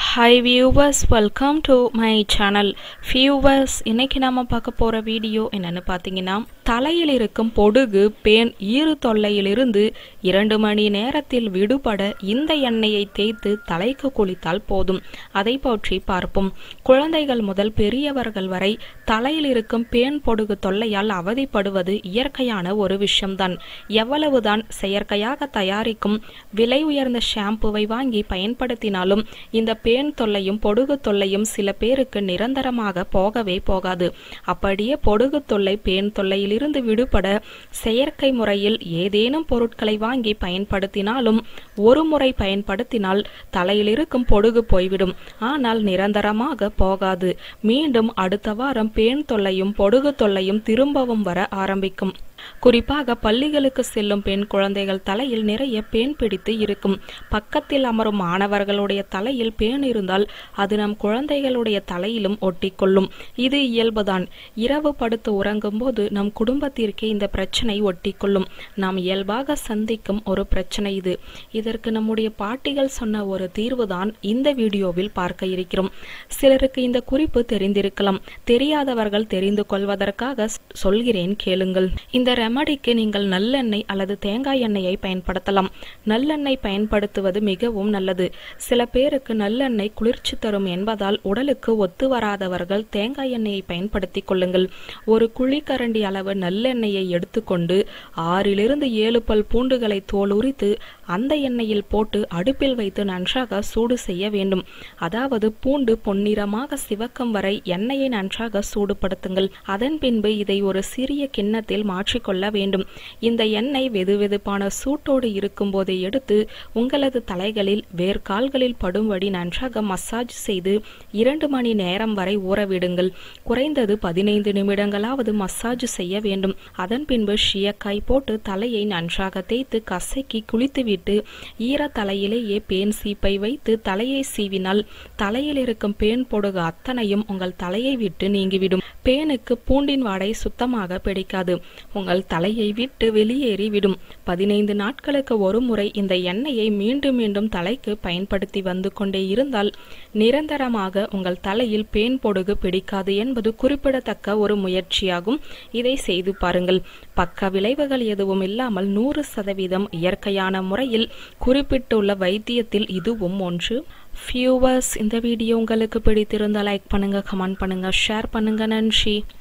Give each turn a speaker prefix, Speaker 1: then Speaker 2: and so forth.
Speaker 1: hi viewers welcome to my channel viewers இன்னைக்கு நாம பார்க்க போற வீடியோ என்னன்னு பார்த்தீங்கன்னா தலையில் இருக்கும் பொடுகு பேன் ஈறு தொல்லையிலிருந்து இரண்டு மணி நேரத்தில் விடுபட இந்த எண்ணெயை தேய்த்து தலைக்கு குளித்தால் போதும் அதை பற்றி பார்ப்போம் குழந்தைகள் முதல் பெரியவர்கள் வரை தலையில் இருக்கும் பேன் பொடுகு தொல்லையால் அவதிப்படுவது இயற்கையான ஒரு விஷயம்தான் எவ்வளவுதான் செயற்கையாக தயாரிக்கும் விலை உயர்ந்த ஷாம்புவை வாங்கி பயன்படுத்தினாலும் இந்த பேன் தொல்லையும் பொடுகு தொல்லையும் சில பேருக்கு நிரந்தரமாக போகவே போகாது அப்படியே பொடுகு தொல்லை பேன் தொல்லையிலிருந்து விடுபட செயற்கை முறையில் ஏதேனும் பொருட்களை வாங்கி பயன்படுத்தினாலும் ஒரு முறை பயன்படுத்தினால் தலையில் இருக்கும் பொடுகு போய்விடும் ஆனால் நிரந்தரமாக போகாது மீண்டும் அடுத்த வாரம் பேன் தொல்லையும் பொடுகு தொல்லையும் திரும்பவும் வர ஆரம்பிக்கும் குறிப்பாக பள்ளிகளுக்கு செல்லும் பெண் குழந்தைகள் தலையில் நிறைய பேன் பிடித்து இருக்கும் பக்கத்தில் அமரும் மாணவர்களுடைய தலையில் பேன் இருந்தால் அது நம் குழந்தைகளுடைய தலையிலும் ஒட்டிக்கொள்ளும் இது இயல்புதான் இரவு படுத்து உறங்கும் போது நம் குடும்பத்திற்கே இந்த பிரச்சனை ஒட்டிக்கொள்ளும் நாம் இயல்பாக சந்திக்கும் ஒரு பிரச்சனை இது இதற்கு நம்முடைய பாட்டிகள் சொன்ன ஒரு தீர்வுதான் இந்த வீடியோவில் பார்க்க இருக்கிறோம் சிலருக்கு இந்த குறிப்பு தெரிந்திருக்கலாம் தெரியாதவர்கள் தெரிந்து கொள்வதற்காக சொல்கிறேன் கேளுங்கள் இந்த ரெமடிக்கு நீங்கள் நல்லெண்ணெய் அல்லது தேங்காய் எண்ணெயை பயன்படுத்தலாம் நல்லெண்ணெய் பயன்படுத்துவது மிகவும் நல்லது சில பேருக்கு நல்லெண்ணெய் குளிர்ச்சி தரும் என்பதால் உடலுக்கு ஒத்து வராதவர்கள் தேங்காய் எண்ணெயை பயன்படுத்திக் கொள்ளுங்கள் ஒரு குழிக்கரண்டி அளவு நல்லெண்ணெயை எடுத்துக்கொண்டு ஆறிலிருந்து ஏழு பல் பூண்டுகளை தோல் உரித்து அந்த எண்ணெயில் போட்டு அடுப்பில் வைத்து நன்றாக சூடு செய்ய வேண்டும் அதாவது பூண்டு பொன்னிறமாக சிவக்கும் வரை எண்ணெயை நன்றாக சூடுபடுத்துங்கள் அதன் பின்பு இதை ஒரு சிறிய கிண்ணத்தில் மாற்றிக்கொள்ள வேண்டும் இந்த எண்ணெய் வெதுவெதுப்பான சூட்டோடு இருக்கும் போதே எடுத்து உங்களது தலைகளில் வேர்கால்களில் படும்படி நன்றாக மசாஜ் செய்து இரண்டு மணி நேரம் வரை ஊறவிடுங்கள் குறைந்தது பதினைந்து நிமிடங்களாவது மசாஜ் செய்ய வேண்டும் அதன் பின்பு ஷியக்காய் போட்டு தலையை நன்றாக தேய்த்து கசக்கி குளித்துவிட்டு ஈர தலையிலேயே பேன் சீப்பை வைத்து தலையை சீவினால் தலையில் இருக்கும் பேன் பொடுகு அத்தனையும் உங்கள் தலையை விட்டு நீங்கிவிடும் பேனுக்கு பூண்டின் வாடை சுத்தமாக பிடிக்காது உங்கள் தலையை விட்டு வெளியேறி விடும் பதினைந்து நாட்களுக்கு ஒரு முறை இந்த எண்ணெயை மீண்டும் மீண்டும் தலைக்கு பயன்படுத்தி வந்து கொண்டே இருந்தால் நிரந்தரமாக உங்கள் தலையில் பேன் பொடுகு பிடிக்காது என்பது குறிப்பிடத்தக்க ஒரு முயற்சியாகும் இதை செய்து பாருங்கள் பக்க விளைவுகள் எதுவும் இல்லாமல் நூறு சதவீதம் இயற்கையான முறையில் குறிப்பிட்டுள்ள வைத்தியத்தில் இதுவும் ஒன்று ஃபியூவர்ஸ் இந்த வீடியோ உங்களுக்கு பிடித்திருந்தால் லைக் பண்ணுங்க கமெண்ட் பண்ணுங்க ஷேர் பண்ணுங்க நன்றி